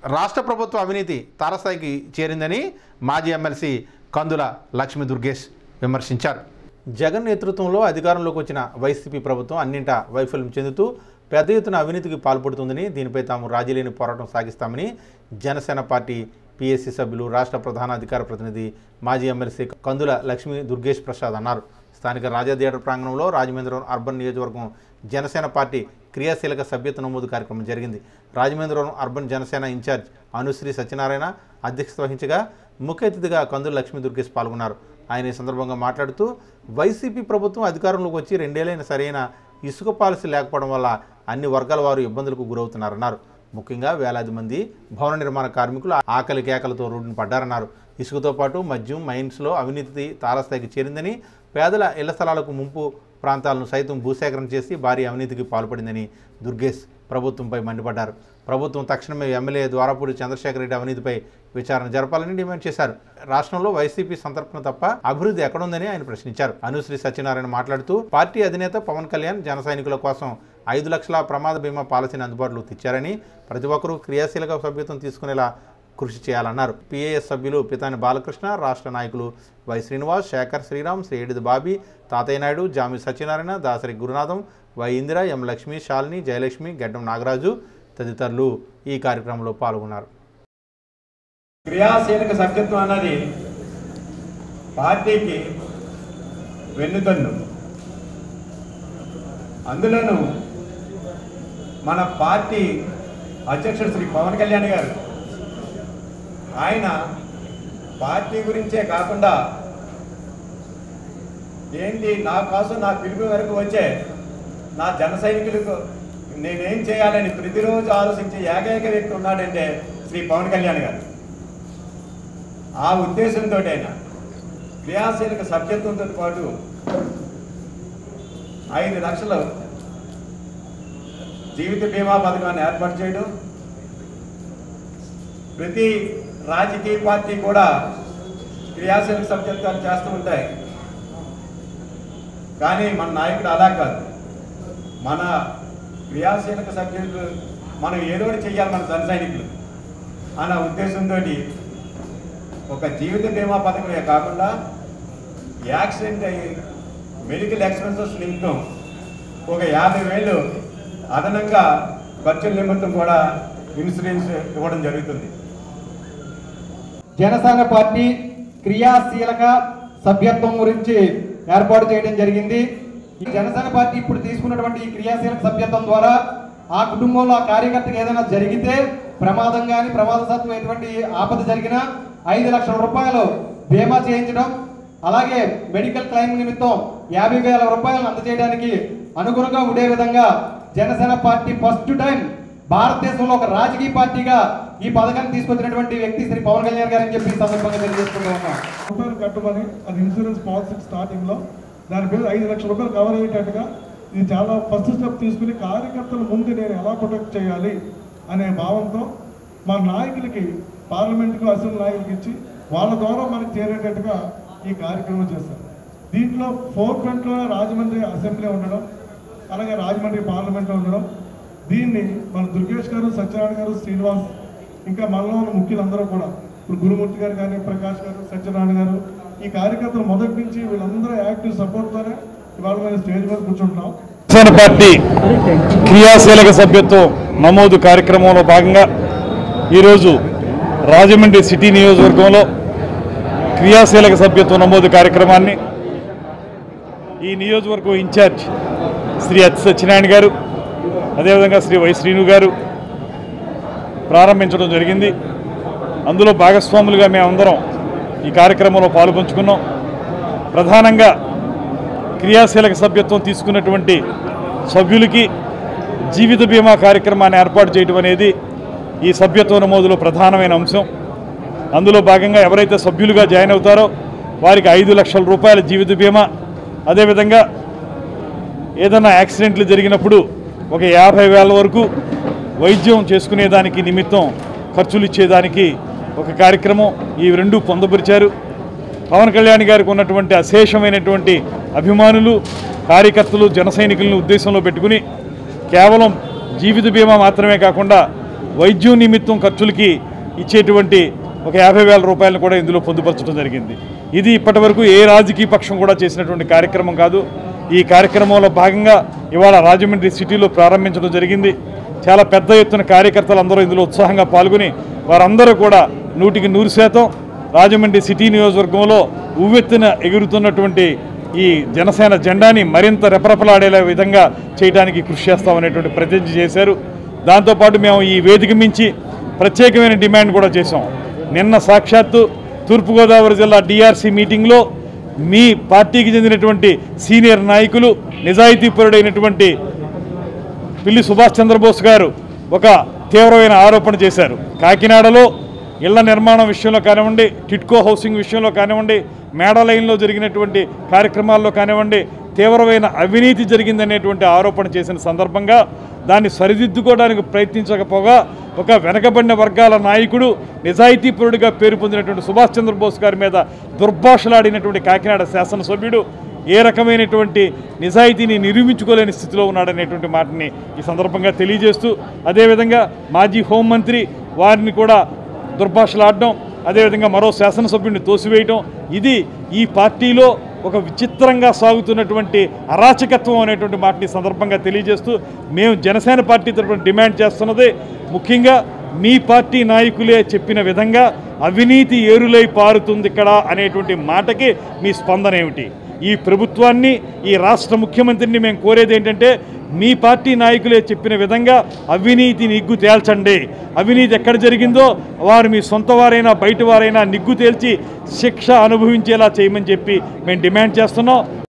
రాష్ట్ర ప్రభుత్వ అవినీతి తారస్థాయికి చేరిందని మాజీ ఎమ్మెల్సీ కందుల లక్ష్మీ దుర్గేష్ విమర్శించారు జగన్ నేతృత్వంలో అధికారంలోకి వచ్చిన వైసీపీ ప్రభుత్వం అన్నింటా వైఫల్యం చెందుతూ పెద్ద ఎత్తున అవినీతికి పాల్పడుతుందని దీనిపై తాము రాజీలేని పోరాటం సాగిస్తామని జనసేన పార్టీ పిఎస్సి సభ్యులు రాష్ట్ర ప్రధాన అధికార ప్రతినిధి మాజీ ఎమ్మెల్సీ కందుల లక్ష్మీ దుర్గేష్ ప్రసాద్ అన్నారు స్థానిక రాజా థియేటర్ ప్రాంగణంలో రాజమేంద్రవరం అర్బన్ నియోజకవర్గం జనసేన పార్టీ క్రియాశీలక సభ్యత నమోదు కార్యక్రమం జరిగింది రాజమేంద్రవరం అర్బన్ జనసేన ఇన్ఛార్జ్ అనుశ్రీ సత్యనారాయణ అధ్యక్షత వహించగా ముఖ్య అతిథిగా కందుల లక్ష్మీ దుర్గేష్ పాల్గొన్నారు ఆయన ఈ సందర్భంగా మాట్లాడుతూ వైసీపీ ప్రభుత్వం అధికారంలోకి వచ్చి రెండేళ్లైన సరైన ఇసుక పాలసీ లేకపోవడం వల్ల అన్ని వర్గాల వారు ఇబ్బందులకు గురవుతున్నారన్నారు ముఖ్యంగా వేలాది మంది భవన నిర్మాణ కార్మికులు ఆకలి కేకలతో రోడ్డును పడ్డారన్నారు ఇసుకతో పాటు మద్యం మైన్స్లో అవినీతి తారస్థాయికి చేరిందని పేదల ఇళ్ల స్థలాలకు ముంపు ప్రాంతాలను సైతం భూసేకరణ చేసి భారీ అవినీతికి పాల్పడిందని దుర్గేష్ ప్రభుత్వంపై మండిపడ్డారు ప్రభుత్వం తక్షణమే ఎమ్మెల్యే ద్వారపూడి చంద్రశేఖర రెడ్డి అవినీతిపై విచారణ జరపాలని డిమాండ్ చేశారు రాష్ట్రంలో వైసీపీ సంతర్పణ తప్ప అభివృద్ధి ఎక్కడుందని ఆయన ప్రశ్నించారు అనుశ్రీ సత్యనారాయణ మాట్లాడుతూ పార్టీ అధినేత పవన్ కళ్యాణ్ జన సైనికుల కోసం ఐదు లక్షల ప్రమాద బీమా పాలసీని అందుబాటులోకి తెచ్చారని ప్రతి ఒక్కరూ క్రియాశీలక సభ్యత్వం తీసుకునేలా కృషి చేయాలన్నారు పిఏఎస్ సభ్యులు పితాని బాలకృష్ణ రాష్ట్ర నాయకులు వై శ్రీనివాస్ శేఖర్ శ్రీరామ్ శ్రీడిది బాబీ తాతయ్య నాయుడు జామి సత్యనారాయణ దాసరి గురునాథం వై ఇందిర ఎం లక్ష్మి శాలిని జయలక్ష్మి గడ్డం నాగరాజు తదితరులు ఈ కార్యక్రమంలో పాల్గొన్నారు క్రియాశీలక సభ్యత్వం అన్నది పార్టీకి వెన్నుతన్ను అందులోనూ మన పార్టీ అధ్యక్షుడు శ్రీ పవన్ కళ్యాణ్ గారు ఆయన పార్టీ గురించే కాకుండా ఏంటి నా కోసం నా పిలుపు వరకు వచ్చే నా జన సైనికులకు నేనేం చేయాలని ప్రతిరోజు ఆలోచించే ఏకైక వ్యక్తి ఉన్నాడంటే శ్రీ పవన్ కళ్యాణ్ గారు ఆ ఉద్దేశంతో ఆయన క్రియాశీలక సభ్యత్వంతో పాటు ఐదు లక్షలు జీవిత బీమా పథకాన్ని ఏర్పాటు చేయడం ప్రతి రాజకీయ పార్టీ కూడా క్రియాశీలక సభ్యత్వాలు చేస్తూ ఉంటాయి కానీ మన నాయకుడు అలా కాదు మన క్రియాశీలక సభ్యులు మనం ఏదో ఒకటి చెయ్యాలి మన జన సైనికులు అన్న ఉద్దేశంతో ఒక జీవిత బీమా పథకమే కాకుండా యాక్సిడెంట్ అయ్యి మెడికల్ ఎక్స్పెన్సెస్ నిమిత్తం ఒక యాభై వేలు అదనంగా ఖర్చుల నిమిత్తం కూడా ఇన్సూరెన్స్ ఇవ్వడం జరుగుతుంది జనసేన పార్టీ క్రియాశీలక సభ్యత్వం గురించి ఏర్పాటు చేయడం జరిగింది ఈ జనసేన పార్టీ ఇప్పుడు తీసుకున్నటువంటి ఈ క్రియాశీలక సభ్యత్వం ద్వారా ఆ కుటుంబంలో ఆ కార్యకర్తకి ఏదైనా జరిగితే ప్రమాదం కానీ ప్రమాదశాతం ఎటువంటి ఆపద జరిగినా ఐదు లక్షల రూపాయలు బీమా చేయించడం అలాగే మెడికల్ క్లెయిమ్ నిమిత్తం యాభై వేల రూపాయలను అందజేయడానికి అనుగుణంగా ఉండే విధంగా జనసేన పార్టీ ఫస్ట్ టైం భారతదేశంలో ఒక రాజకీయ పార్టీగా ఈ పథకాన్ని తీసుకొచ్చినటువంటి వ్యక్తి శ్రీ పవన్ కళ్యాణ్ గారు అని చెప్పి ఈ సందర్భంగా తెలియజేసుకుంటూ ఉన్నాం రూపాయలు కట్టమని అది ఇన్సూరెన్స్ పాలసీ స్టార్టింగ్ లో దాని మీద ఐదు లక్షల రూపాయలు కవర్ అయ్యేటట్టుగా ఇది చాలా ఫస్ట్ స్టెప్ తీసుకుని కార్యకర్తల ముందు నేను ఎలా ప్రొటెక్ట్ చేయాలి అనే భావంతో మా నాయకులకి పార్లమెంట్కు అసెంబ్లీ నాయకులకి ఇచ్చి వాళ్ళ ద్వారా మనకి చేరేటట్టుగా ఈ కార్యక్రమం చేస్తారు దీంట్లో ఫోర్ ఫ్రంట్లో రాజమండ్రి అసెంబ్లీ ఉండడం అలాగే రాజమండ్రి పార్లమెంట్లో ఉండడం దీన్ని మన దుర్గేష్ గారు సత్యనారాయణ గారు శ్రీనివాస్ ఇంకా మనలో ఉన్న ముఖ్యులందరూ కూడా ఇప్పుడు గురుమూర్తి గారు కానీ ప్రకాష్ గారు సత్యనారాయణ గారు ఈ కార్యకర్తలు మొదటి నుంచి వీళ్ళందరూ యాక్టివ్ సపోర్ట్తోనే ఇవాళ మేము స్టేజ్ మీద కూర్చుంటున్నాం జనసేన పార్టీ క్రియాశీలక సభ్యత్వం నమోదు కార్యక్రమంలో భాగంగా ఈరోజు రాజమండ్రి సిటీ నియోజకవర్గంలో క్రియాశీలక సభ్యత్వ నమోదు కార్యక్రమాన్ని ఈ నియోజకవర్గం ఇన్ఛార్జ్ శ్రీ అతి సత్యనారాయణ గారు అదేవిధంగా శ్రీ వై శ్రీను గారు ప్రారంభించడం జరిగింది అందులో భాగస్వాములుగా మేమందరం ఈ కార్యక్రమంలో పాల్పంచుకున్నాం ప్రధానంగా క్రియాశీలక సభ్యత్వం తీసుకున్నటువంటి సభ్యులకి జీవిత బీమా కార్యక్రమాన్ని ఏర్పాటు చేయడం అనేది ఈ సభ్యత్వ నమోదులో ప్రధానమైన అంశం అందులో భాగంగా ఎవరైతే సభ్యులుగా జాయిన్ అవుతారో వారికి ఐదు లక్షల రూపాయల జీవిత బీమా అదేవిధంగా ఏదైనా యాక్సిడెంట్లు జరిగినప్పుడు ఒక యాభై వేల వరకు వైద్యం చేసుకునేదానికి నిమిత్తం ఖర్చులు ఇచ్చేదానికి ఒక కార్యక్రమం ఈ రెండు పొందపరిచారు పవన్ కళ్యాణ్ గారికి ఉన్నటువంటి అశేషమైనటువంటి అభిమానులు కార్యకర్తలు జన సైనికులను ఉద్దేశంలో పెట్టుకుని కేవలం జీవిత బీమా మాత్రమే కాకుండా వైద్యం నిమిత్తం ఖర్చులకి ఇచ్చేటువంటి ఒక యాభై వేల రూపాయలను కూడా ఇందులో పొందుపరచడం జరిగింది ఇది ఇప్పటివరకు ఏ రాజకీయ పక్షం కూడా చేసినటువంటి కార్యక్రమం కాదు ఈ కార్యక్రమంలో భాగంగా ఇవాళ రాజమండ్రి సిటీలో ప్రారంభించడం జరిగింది చాలా పెద్ద ఎత్తున కార్యకర్తలు అందరూ ఇందులో ఉత్సాహంగా పాల్గొని వారందరూ కూడా నూటికి నూరు శాతం రాజమండ్రి సిటీ నియోజకవర్గంలో ఉవ్వెత్తున ఎగురుతున్నటువంటి ఈ జనసేన జెండాని మరింత రెపరెపలాడేలా విధంగా చేయడానికి కృషి చేస్తామనేటువంటి ప్రతిజ్ఞ చేశారు దాంతోపాటు మేము ఈ వేదిక మించి ప్రత్యేకమైన డిమాండ్ కూడా చేశాం నిన్న సాక్షాత్తు తూర్పుగోదావరి జిల్లా డిఆర్సీ మీటింగ్లో మీ పార్టీకి చెందినటువంటి సీనియర్ నాయకులు నిజాయితీపరుడైనటువంటి పిల్లి సుభాష్ చంద్రబోస్ గారు ఒక తీవ్రమైన ఆరోపణ చేశారు కాకినాడలో ఇళ్ల నిర్మాణం విషయంలో కానివ్వండి టిట్కో హౌసింగ్ విషయంలో కానివ్వండి మేడ లైన్లో జరిగినటువంటి కార్యక్రమాల్లో కానివ్వండి తీవ్రమైన అవినీతి జరిగిందనేటువంటి ఆరోపణ చేసిన సందర్భంగా దాన్ని సరిదిద్దుకోవడానికి ప్రయత్నించకపోగా ఒక వెనకబడిన వర్గాల నాయకుడు నిజాయితీపరుడిగా పేరు పొందినటువంటి సుభాష్ చంద్రబోస్ గారి మీద దుర్భాషలాడినటువంటి కాకినాడ శాసనసభ్యుడు ఏ రకమైనటువంటి నిజాయితీని నిరూపించుకోలేని స్థితిలో ఉన్నాడనేటువంటి మాటని ఈ సందర్భంగా తెలియజేస్తూ అదేవిధంగా మాజీ హోంమంత్రి వారిని కూడా దుర్భాషలాడడం అదేవిధంగా మరో శాసనసభ్యుడిని తోసివేయడం ఇది ఈ పార్టీలో ఒక విచిత్రంగా సాగుతున్నటువంటి అరాచకత్వం అనేటువంటి మాటని ఈ సందర్భంగా తెలియజేస్తూ మేము జనసేన పార్టీ తరఫున డిమాండ్ చేస్తున్నది ముఖ్యంగా మీ పార్టీ నాయకులే చెప్పిన విధంగా అవినీతి ఏరులై పారుతుంది ఇక్కడ అనేటువంటి మాటకి మీ స్పందన ఏమిటి ఈ ప్రభుత్వాన్ని ఈ రాష్ట్ర ముఖ్యమంత్రిని మేము కోరేది ఏంటంటే మీ పార్టీ నాయకులే చెప్పిన విధంగా అవినీతి నిగ్గు తేల్చండి అవినీతి ఎక్కడ జరిగిందో వారు మీ సొంత వారైనా బయట వారైనా నిగ్గు తేల్చి శిక్ష అనుభవించేలా చేయమని చెప్పి మేము డిమాండ్ చేస్తున్నాం